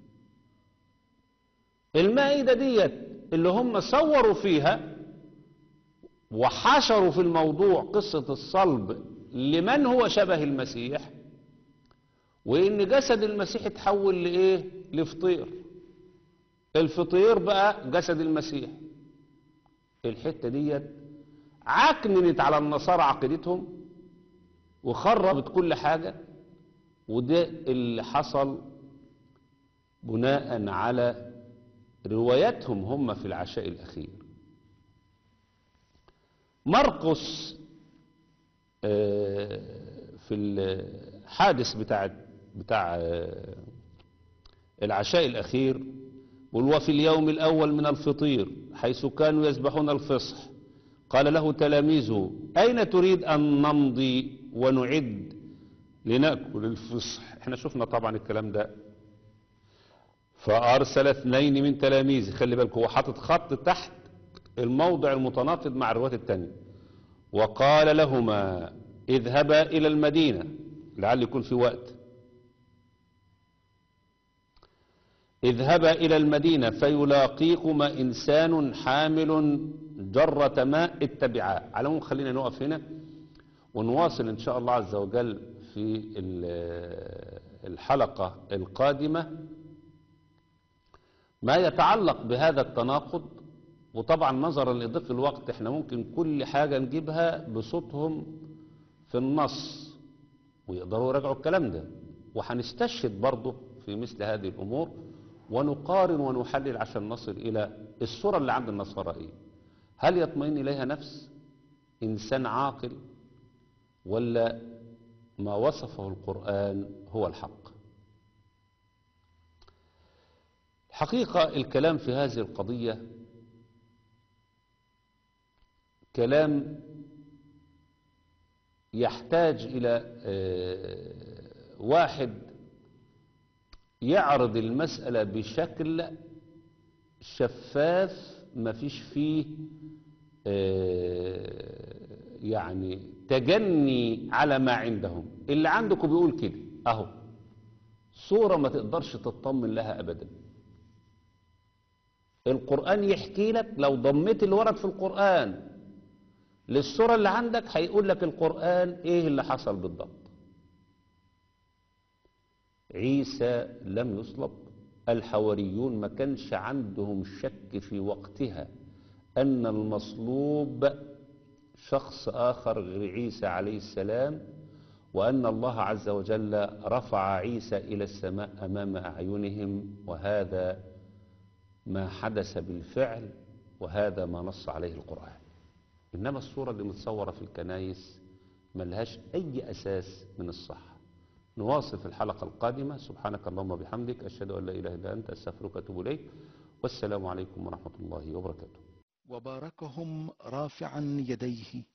المائدة ديت اللي هم صوروا فيها وحشروا في الموضوع قصة الصلب لمن هو شبه المسيح وإن جسد المسيح اتحول لإيه؟ لفطير الفطير بقى جسد المسيح الحتة ديت عكننت على النصارى عقيدتهم وخربت كل حاجة وده اللي حصل بناء على رواياتهم هم في العشاء الأخير مرقس آه، في الحادث بتاع بتاع آه، العشاء الأخير قل وفي اليوم الأول من الفطير حيث كانوا يذبحون الفصح قال له تلاميذه أين تريد أن نمضي ونعد لنأكل الفصح احنا شفنا طبعا الكلام ده فأرسل اثنين من تلاميذه خلي بالك هو حاطط خط تحت الموضع المتناقض مع الروايات التانية وقال لهما اذهبا إلى المدينة لعل يكون في وقت اذهبا إلى المدينة فيلاقيكما إنسان حامل جرة ماء اتبعاه على العموم خلينا نقف هنا ونواصل إن شاء الله عز وجل في ال- الحلقة القادمة ما يتعلق بهذا التناقض وطبعا نظرا لضيق الوقت احنا ممكن كل حاجة نجيبها بصوتهم في النص ويقدروا يراجعوا الكلام ده وهنستشهد برضه في مثل هذه الأمور ونقارن ونحلل عشان نصل إلى الصورة اللي عند النصارى إيه هل يطمئن إليها نفس إنسان عاقل ولا ما وصفه القرآن هو الحق حقيقة الكلام في هذه القضية كلام يحتاج إلى آه، واحد يعرض المسألة بشكل شفاف ما فيش فيه آه، يعني تجني على ما عندهم اللي عندكم بيقول كده اهو صورة ما تقدرش تطمن لها ابدا القرآن يحكي لك لو ضميت اللي ورد في القرآن للصورة اللي عندك هيقول لك القرآن ايه اللي حصل بالضبط عيسى لم يصلب الحواريون ما كانش عندهم شك في وقتها أن المصلوب شخص آخر غير عيسى عليه السلام وأن الله عز وجل رفع عيسى إلى السماء أمام أعينهم وهذا ما حدث بالفعل وهذا ما نص عليه القرآن إنما الصورة اللي متصورة في الكنايس ملهاش أي أساس من الصحة نواصل في الحلقة القادمة سبحانك اللهم وبحمدك أشهد أن لا إله إلا أنت أستغفرك وأتوب إليك والسلام عليكم ورحمة الله وبركاته وباركهم رافعا يديه